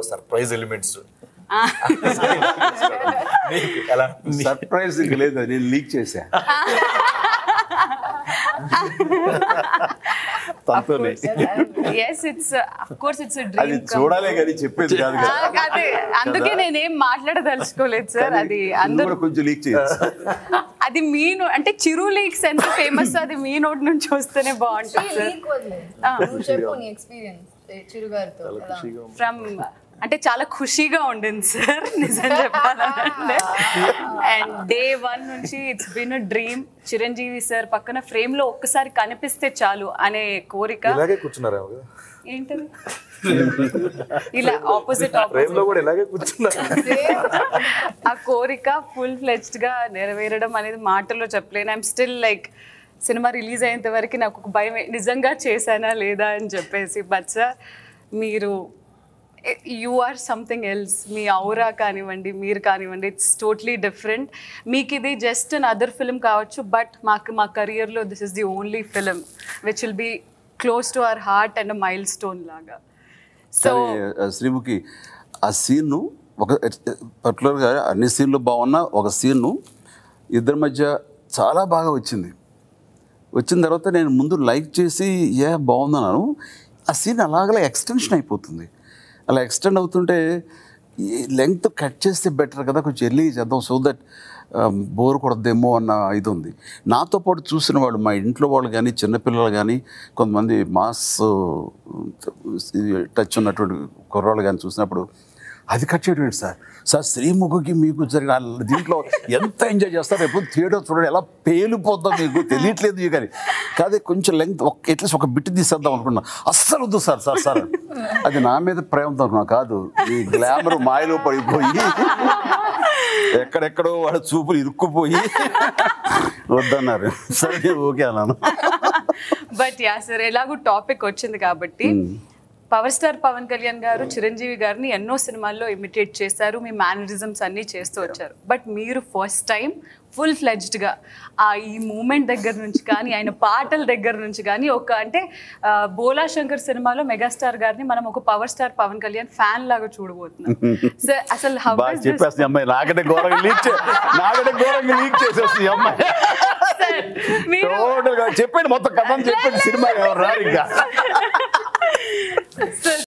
Surprise elements ఎలా surprise లేదు నేను లీక్ చేశా తనతోనే yes it's of course it's అది డ్రీమ్ చూడాలే కానీ చెప్పేది కాదు కదా అదే అందుకే నేనేం మాట్లాడదలుచుకోలేదు సార్ అది నువ్వు అందరూ కూడా కొంచెం లీక్ చేయొచ్చు అది మీ నో అంటే చిరు లీక్స్ ఎంత ఫేమస్ అది మీ నోట్ నుంచి వస్తేనే బాగుంటుంది సార్ నీకు వదిలే. నువ్వు చెప్పు నీ ఎక్స్పీరియన్స్ చిరుగారితో ఎలా ఉంది? ఫ్రమ్ అంటే చాలా ఖుషీగా ఉండింది సార్ నిజం చెప్పాలంటే అండ్ డే వన్ నుంచి it's been dream Chiranjeevi sir పక్కన ఫ్రేమ్ లో ఒక్కసారి కనిపిస్తే చాలు అనే కోరిక ఇలాగే కూర్చున్నారేమో కదా ఏంటది ఇలా ఆపోజిట్ ఫ్రేమ్ లో ఆపోజిట్ కూడా ఇలాగే కూర్చున్నారు ఆ కోరిక ఫుల్ ఫ్లెజ్డ్ గా నెరవేరడం అనేది మాటల్లో చెప్పలేను I'm still like cinema release అయ్యేంత వరకు నాకు ఒక భయం నిజంగా చేశానా లేదా అని చెప్పేసి బట్ సార్ మీరు యు ఆర్ సంథింగ్ ఎల్స్ మీ ఔరా కానివ్వండి మీరు కానివ్వండి ఇట్స్ టోటలీ డిఫరెంట్ మీకు ఇది జస్ట్ అన్ అదర్ ఫిల్మ్ కావచ్చు బట్ మాకు మా కెరియర్లో this is the only film which will be close to our heart and milestone లాగా సో కానీ ఆ, శ్రీముఖి ఆ సీన్ను ఒక పర్టికులర్గా అన్ని సీన్లు బాగున్నా ఒక సీన్ను ఇద్దరి మధ్య చాలా బాగా వచ్చింది వచ్చిన తర్వాత నేను ముందు లైక్ చేసి ఏ బాగుందన్నాను ఆ సీన్ అలాగలా ఎక్స్టెన్షన్ అయిపోతుంది అలా ఎక్స్టెండ్ అవుతుంటే ఈ లెంగ్త్ కట్ చేస్తే బెటర్ కదా కొంచెం ఎర్లీ చేద్దాం సో దట్ బోర్ కొడద్దేమో అన్న ఇది ఉంది నాతో పాటు చూసిన వాళ్ళు మా ఇంట్లో వాళ్ళు కానీ చిన్నపిల్లలు కానీ కొంతమంది మాస్ టచ్ ఉన్నటువంటి కుర్రాళ్ళు కానీ చూసినప్పుడు అది కట్ చేయడం ఏంటి సార్ సార్ శ్రీముఖికి మీకు జరిగిన ఆ దీంట్లో ఎంత ఎంజాయ్ చేస్తారు ఎప్పుడు థియేటర్ చూడండి ఎలా పేలిపోద్దో మీకు తెలియట్లేదు మీకు కానీ కాదే కొంచెం లెంగ్త్ ఒక అట్లీస్ట్ ఒక బిట్ తీసేద్దాం అనుకున్నా అస్సలు వద్దు సార్ సార్ సార్ అని. అది నా మీద ప్రేమతో అనుకున్నా కాదు ఈ గ్లామర్ మాయలో పడిపోయి ఎక్కడెక్కడో వాళ్ళ చూపులు ఇరుక్కుపోయి వద్దన్నారు సరే ఓకే అన్నాను బట్ యా సార్ ఎలాగో టాపిక్ వచ్చింది కాబట్టి పవర్ స్టార్ పవన్ కళ్యాణ్ గారు చిరంజీవి గారిని ఎన్నో సినిమాల్లో ఇమిటేట్ చేశారు మీ మేనరిజమ్స్ అన్నీ చేస్తూ వచ్చారు బట్ మీరు ఫస్ట్ టైం ఫుల్ ఫ్లెడ్జ్డ్గా ఆ ఈ మూమెంట్ దగ్గర నుంచి కానీ ఆయన పాటల దగ్గర నుంచి కానీ ఒక అంటే ఆ, బోలా శంకర్ సినిమాలో మెగాస్టార్ గారిని మనం ఒక power star Pawan Kalyan fan లాగా చూడబోతున్నాం సార్ అసలు how బాగా is this- చెప్పేస్తుంది ఈ అమ్మాయి నాకంటే ఘోరంగా లీక్ చే నాకంటే ఘోరంగా లీక్ చేసేస్తుంది ఈ అమ్మాయి Sir, మీరు టోటల్గా చెప్పండి మొత్తం కథ చెప్పండి సినిమా ఎవరు రారు ఇంకా Sir,